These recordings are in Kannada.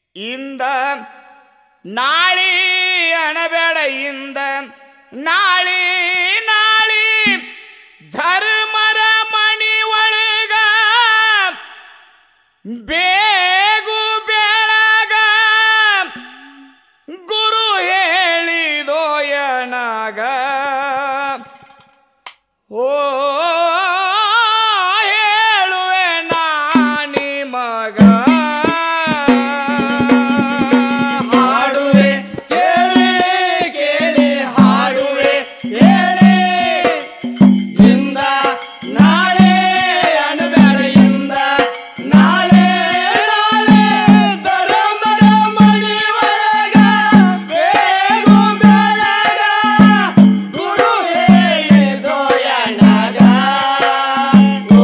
ಇಂದ ನಾಳಿ ಅಣಬೇಡ ಇಂದ ನಾಳಿ ನಾಳಿ ಧರ್ಮರ ಮಣಿ ಒಳಗ ಬೇಗು ಬೆಳಗ ಗುರು ಹೇಳಿದೋಯನಾಗ ಓ ಹೇಳುವೆ ನಾನಿ ಮಗ ಹಾಡುವೆ ಕೇಳಿ ಕೇಳಿ ಹಾಡುವೆ ಹೇಳಿ ಇಂದ ನಾಳೆ ಅಣಬೇಡ ಇಂದ ನಾಳೆ ನಾಳೆ ಧರ್ಮರ ಮಣಿ ಒಳಗ ಬೇಗು ಬೆಳಗ ಗುರು ಹೇಳಿದೋಯಣಗ ಓ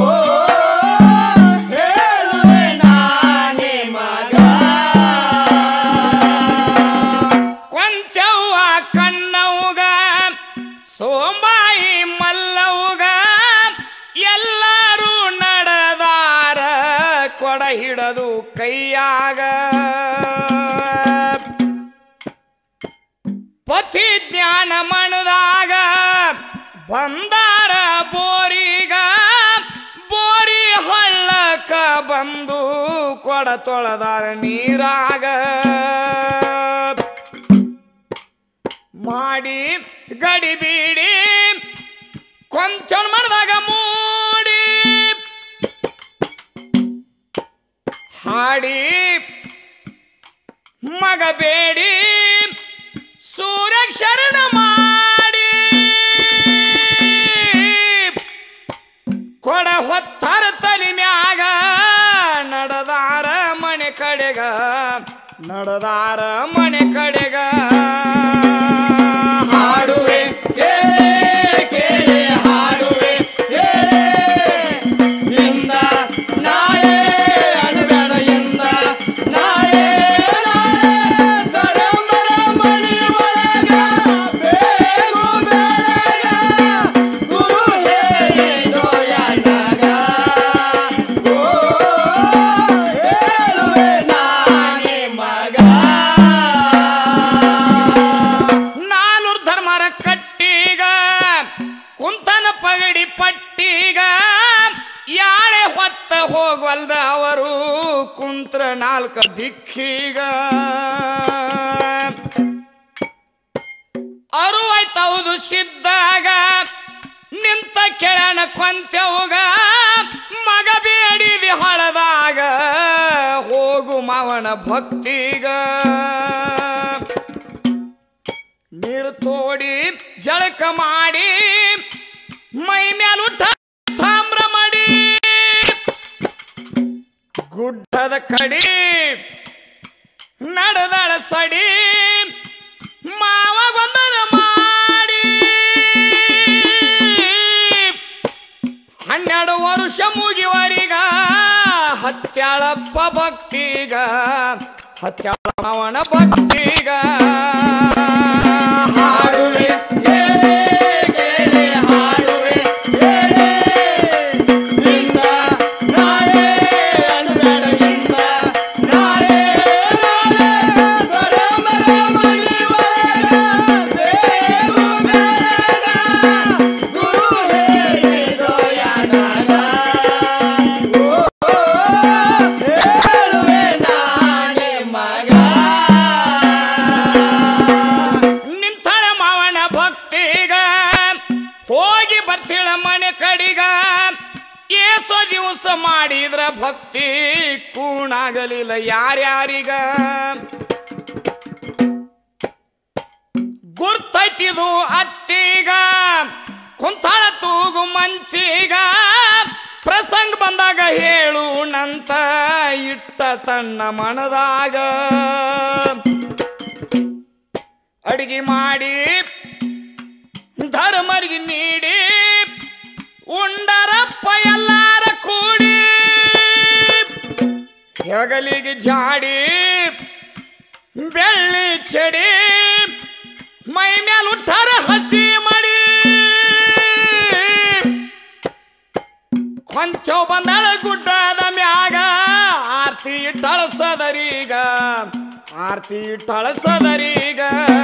ಹೇಳುವೆ ನಾನಿ ಮಗ ಕೊಂತೆವ್ವ ಕಣ್ಣವ್ಗ ಸೋಂಬಾಯಿ ಮಲ್ಲವ್ಗ ಎಲ್ಲರೂ ನಡೆದಾರ ಕೊಡ ಹಿಡದು ಕೈಯಾಗ ಪತಿ ಜ್ಞಾನ ಮಣದಾಗ ಬಂದಾರ ಬೋರಿಗ ಬೋರಿ ಹಳ್ಳಕ್ಕ ಬಂದು ಕೊಡ ತೊಳೆದಾರ ನೀರಾಗ ಮಾಡಿ ಗಡಿ ಬೀಡಿ ಕೊಂಚನ್ ಮಾಡಿದಾಗ ಮೂಡಿ ಹಾಡಿ ಮಗ ಬೇಡಿ ಸೂರ್ಯ ಶರಣ ಮಾಡಿ ಕೊಡ ಹೊತ್ತಾರ ತಲಿ ಮ್ಯಾಗ ನಡೆದಾರ ಮನೆ ಕಡೆಗ ನಡೆದಾರ ಮನೆ ಕಡೆಗ ಹಾಡುವೆ ಕೇಳಿ ಕೇಳಿ ಹಾಡುವೆ ಹೇಳಿ ಇಂದ ನಾಳೆ ಅಣಬೇಡ ಇಂದ ನಾಳೆ ನಾಳೆ ಧರ್ಮರ ಮಣಿ ಒಳಗ ಬೇಗು ಬೆಳಗ ಗುರು ಹೇಳಿದೋಯಣಗ ಓ ಹೇಳುವೆ ನಾನೇ ಮಗ ನಾಲ್ವರು ಧರ್ಮರ ಕಟ್ಟಿಗ ಕುಂತನ ಪಗಡಿ ಪಟ್ಟಿಗ ಯಾಳೆ ಹೊತ್ತ ಹೋಗ್ವಲ್ದ ಅವರು ಕುಂತ್ರ ನಾಲ್ಕ ದಿಕ್ಕಿಗ ಅರುವಾಯ್ತೌದು ಸಿದ್ದಾಗ ನಿಂತ ಕೆಳನ ಕೊಂತೆವುಗ ಮಗ ಬೇಡಿದಿ ಹೊಳದಾಗ ಹೋಗು ಮಾವನ ಭಕ್ತಿಗ ನೀರು ತೋಡಿ ಜಳಕ ಮಾಡಿ ಮೈ ಮ್ಯಾಲ ಉಟ್ಟ ತಾಮ್ರ ಮಾಡಿ ಗುಡ್ಡದ ಕಡಿ ನಡೆದಳ ಸಡಿ ಮಾವ ಬಂದನ ಮಾಡಿ ಹನ್ನೆರಡು ವರ್ಷ ಮುಗಿವರಿಗ ಹತ್ಯಾಳಪ್ಪ ಭಕ್ತಿಗ ಹತ್ಯಾಳ ಮಾವನ ಭಕ್ತಿಗ ಹಾಡುವೆ ಕೇಳಿ ಕೇಳಿ ಹಾಡುವೆ ಹೇಳಿ ಇಂದ ನಾಳೆ ಅಣಬೇಡ ಇಂದ ನಾಳೆ ನಾಳೆ ಧರ್ಮರ ಮಣಿ ಒಳಗ ಬೇಗು ಬೆಳಗ ಗುರು ಹೇಳಿದೋಯಣಗ ಓ ಹೇಳುವೆ ನಾನೇ ಮಗ ನಿಂತಳ ಮಾವನ ಭಕ್ತಿಗ ಹೋಗಿ ಬರ್ತಿಳ ಮನೆ ಕಡಿಗ ಏಸೋ ದಿವಸ ಮಾಡಿದ್ರ ಭಕ್ತಿ ಕೂಣಾಗಲಿಲ್ಲ ಯಾರ್ಯಾರಿಗ ಗುರ್ತೈತಿದು ಅತ್ತಿಗ ಕುಂತಾಳ ತೂಗು ಮಂಚಿಗ ಪ್ರಸಂಗ ಬಂದಾಗ ಹೇಳು ನಂತ ಇಟ್ಟ ತನ್ನ ಮನದಾಗ ಅಡಿಗೆ ಮಾಡಿ ಧರ್ಮರಿಗೆ ನೀಡಿ ಉಂಡರಪ್ಪ ಎಲ್ಲಾರ ಕೂಡಿ ಹೆಗಲಿಗೆ ಜಾಡಿ ಬೆಳ್ಳಿ ಚಡಿ ಮೈ ಮೇಲೆ ಉಟ್ಟಾರ ಹಸಿ ಮಡಿ ಕೊಂಚೋ ಬಂದಳ ಗುಡ್ಡದ ಮ್ಯಾಗ ಆರ್ತಿ ಇಟ್ಟಳ ಸದರೀಗ ಆರ್ತಿ ಟಳಸದರೀಗ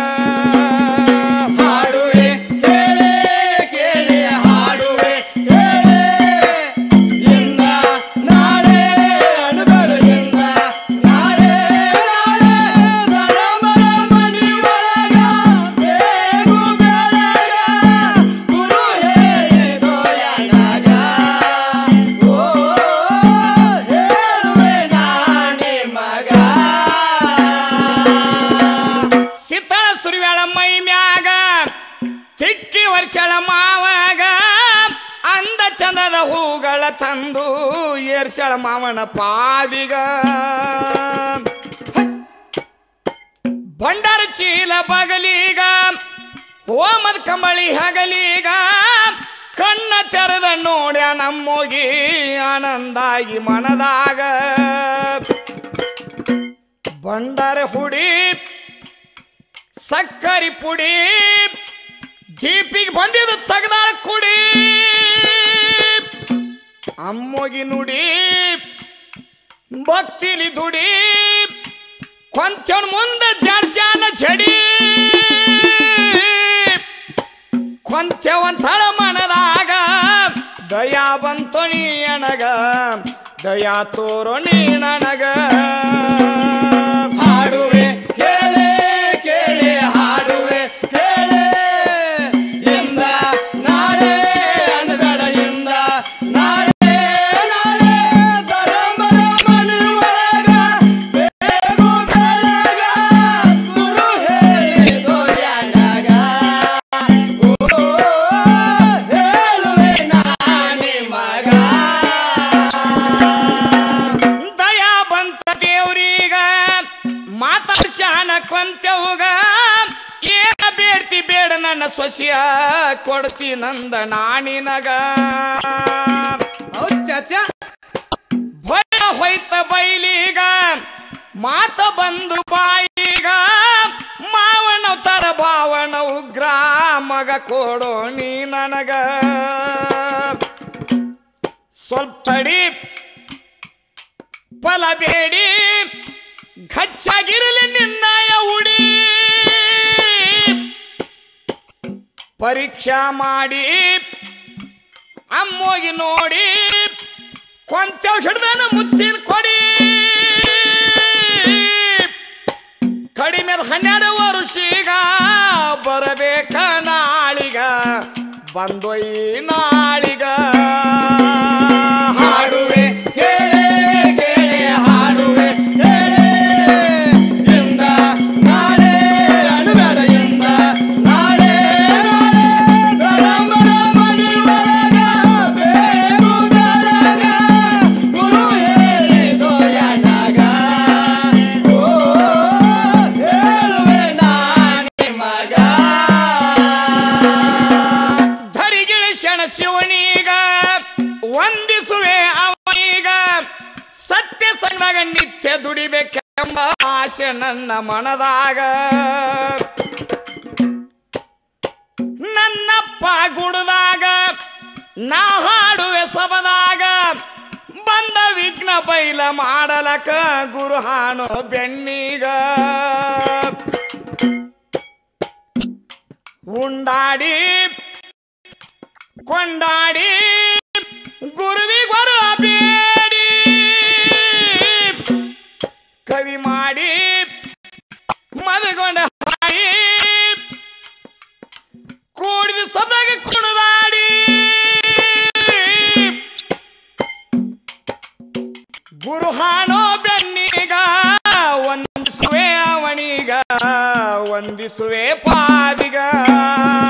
ಹಾಡುವೆ ಕೇಳೆ ಕೇಳೆ ಹಾಡುವೆ ಕೇಳೆ ಇಂದ ನಾಳೆ ಅಣುಗಳು ಇಂದ ನಾಳೆ ನಾಳೆ ಧರ್ಮದ ಮನೆಯೊಳಗ ಬೇಗು ಬೆಳಗ ಗುರು ಹೇಳಿದೋ ಎನಗ. ಓ ಹೇಳುವೆ ನಾನೇ ಮಗ ಸಿತ್ತಳ ಸುರಿವ್ಯಾಳ ಮೈ ಮ್ಯಾಗ ತಿಕ್ಕಿ ವರ್ಷಳ ಮಾವಾಗ ಅಂದ ಚಂದದ ಹೂಗಳ ತಂದು ಏರ್ಸಳ ಮಾವನ ಪಾದಿಗ ಭಂಡಾರ ಚೀಲ ಬಗಲೀಗ ಹೋಮದ ಕಂಬಳಿ ಹಗಲೀಗ ಕಣ್ಣ ತೆರೆದ ನೋಡ್ಯ ನಮ್ಮೋಗಿ ಆನಂದಾಗಿ ಮನದಾಗ ಭಂಡಾರ ಹುಡಿ ಸಕ್ಕರಿ ಪುಡಿ ದೀಪಿಗೆ ಬಂದಿದ್ದು ತೆಗ್ದಾಳ ಕುಡಿ ಅಮ್ಮೋಗಿ ನುಡಿ ಭಕ್ತಿಲಿ ದುಡಿ ಕೊಂತ್ಯವನ್ ಮುಂದೆ ಜಾಡ್ಸ್ಯಾನ ಜಡಿ ಕೊಂತ್ಯವನ್ ತಳ ಮನದಾಗ ದಯಾ ಬಂತು ನೀ ಅನಗ ದಯಾ ತೋರೋ ನೀ ನನಗ ಹಾಡುವೆ ಕೇಳೆ ಕೇಳೆ ಹಾಡುವೆ ಕೇಳೆ ಇಂದ ನಾಳೆ ಅಣುಗಳ ಇಂದ ನಾಳೆ ನಾಳೆ ಧರ್ಮದ ಮನೆಯೊಳಗ ಬೇಗು ಬೆಳಗ ಗುರು ಹೇಳಿದೋ ಎನಗ. ಓ ಹೇಳುವೆ ನಾನೇ ಮಗ ದಯಾ ಬಂತ ದೇವ್ರೀಗ ಮಾತಾಡ್ಸ್ಯಾನ ಕೊಂತೆವ್ಗ ಏನ ಬೇಡ್ತಿ ಬೇಡ ನನ್ನ ಸೊಸಿಯ ಕೊಡ್ತಿ ನಂದ ನಾಣಿನಗ ಹೌದ್ ಚಾಚಾ ಭಯ ಹೋಯ್ತ ಬೈಲೀಗ ಮಾತ ಬಂದು ಬಾಯಿಗ ಮಾವನ ತರ ಭಾವನ ಉಗ್ರ ಮಗ ಕೊಡೋ ನೀ ನನಗ ಸ್ವಲ್ಪ ತಡಿ ಫಲ ಬೇಡಿ ಗಚ್ಚಾಗಿರಲಿ ನಿನ್ನಯ ಉಡಿ ಪರೀಕ್ಷಾ ಮಾಡಿ ಅಮ್ಮೋಗಿ ನೋಡಿ ಕೊಂತೆವ್ ಹಿಡ್ದನ ಮುತ್ತಿನ ಕೊಡಿ ಕಡಿಮೆ ಹನ್ನೆರಡು ವರ್ಷೀಗ ಬರಬೇಕ ನಾಳಿಗ ಬಂದೊಯ್ ನಾಳಿಗ ಹಾಡುವೆ ಕೇಳೆ ಕೇಳೆ ಹಾಡುವೆ ಕೇಳೆ ಇಂದ ನಾಳೆ ಅಣುಬೇಡ ಇಂದ ನಾಳೆ ನಾಳೆ ಧರ್ಮದ ಮನೆಯೊಳಗ ಬೇಗು ಬೆಳಗ ಗುರು ಹೇಳಿದೋ ಎನಗ. ಓ ಹೇಳುವೆ ನಾನೇ ಮಗ ಧರಿಗಿಳಿಸಣ ಶಿವನೀಗ ವಂದಿಸುವೆ ಅವನೀಗ ಸತ್ಯ ಸಂಗದಾಗ ನಿತ್ಯ ದುಡಿಬೇಕೆಂಬ ಆಸೆ ನನ್ನ ಮನದಾಗ ನನ್ನಪ್ಪ ಗುಡದಾಗ ನಾ ಹಾಡುವೆ ಸಬದಾಗ ಬಂದ ವಿಘ್ನ ಬೈಲ ಮಾಡಲಕ ಗುರು ಹಾಣು ಬೆನ್ನೀಗ ಉಂಡಾಡಿ ಕೊಂಡಾಡಿ ಗುರುವಿಗೊರ ಬೇಡಿ ಕವಿ ಮಾಡಿ ಮದಗೊಂಡ ಹಾಡಿ ಕೂಡಿದ ಸದಾಗ ಕುಣದಾಡಿ ಗುರು ಹಾನೋ ಬೆನ್ನಿಗ ವಂದಿಸುವೆ ಅವನಿಗ ವಂದಿಸುವೆ ಪಾದಿಗ